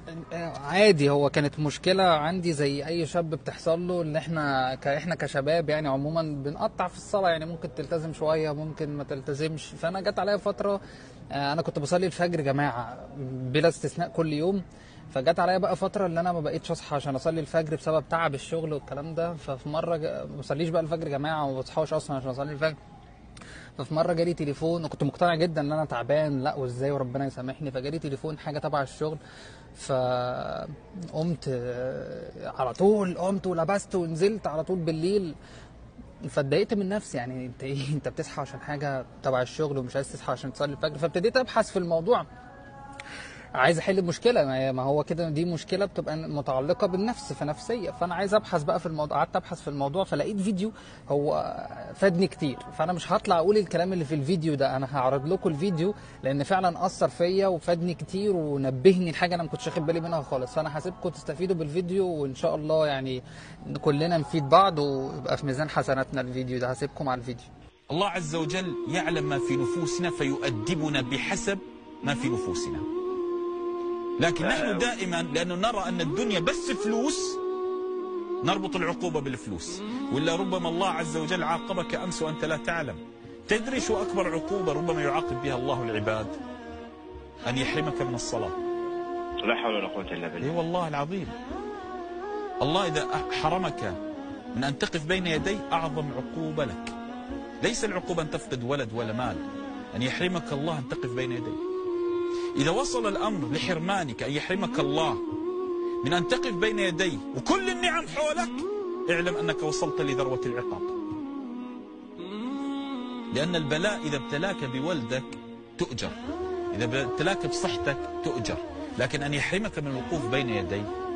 عادي هو كانت مشكلة عندي زي أي شاب بتحصل له إن إحنا ك... إحنا كشباب يعني عموما بنقطع في الصلاة يعني ممكن تلتزم شوية ممكن ما تلتزمش فأنا جت عليا فترة آه، أنا كنت بصلي الفجر جماعة بلا استثناء كل يوم فجت عليا بقى فترة اللي أنا ما بقيتش أصحى عشان أصلي الفجر بسبب تعب الشغل والكلام ده ففي مرة ج- ما بصليش بقى الفجر جماعة وما بصحاش أصلا عشان أصلي الفجر ففي مره جالي تليفون وكنت مقتنع جدا ان انا تعبان لا وازاي وربنا يسامحني فجالي تليفون حاجه تبع الشغل فقمت آه، على طول قمت ولبست ونزلت على طول بالليل فاتضايقت من نفسي يعني انت ايه انت بتصحى عشان حاجه تبع الشغل ومش عايز تصحى عشان تصلي الفجر فابتديت ابحث في الموضوع عايز احل المشكله ما هي- ما هو كده دي مشكله بتبقى متعلقه بالنفس في نفسيه فانا عايز ابحث بقى في الموضوع قعدت ابحث في الموضوع فلقيت فيديو هو فادني كتير فانا مش هطلع اقول الكلام اللي في الفيديو ده انا هعرض لكم الفيديو لان فعلا اثر فيا وفادني كتير ونبهني لحاجه انا ما كنتش واخد بالي منها خالص فانا هسيبكم تستفيدوا بالفيديو وان شاء الله يعني كلنا نفيد بعض ويبقى في ميزان حسناتنا الفيديو ده هسيبكم على الفيديو الله عز وجل يعلم ما في نفوسنا فيؤدبنا بحسب ما في نفوسنا لكن نحن دائما لأنه نرى أن الدنيا بس فلوس نربط العقوبة بالفلوس ولا ربما الله عز وجل عاقبك أمس وأنت لا تعلم تدري شو أكبر عقوبة ربما يعاقب بها الله العباد أن يحرمك من الصلاة لا حول ولا قوة إلا اي بالله والله العظيم الله إذا حرمك من أن تقف بين يدي أعظم عقوبة لك ليس العقوبة أن تفقد ولد ولا مال أن يحرمك الله أن تقف بين يديه إذا وصل الأمر لحرمانك أن يحرمك الله من أن تقف بين يديه وكل النعم حولك اعلم أنك وصلت لذروة العقاب لأن البلاء إذا ابتلاك بولدك تؤجر إذا ابتلاك بصحتك تؤجر لكن أن يحرمك من الوقوف بين يديه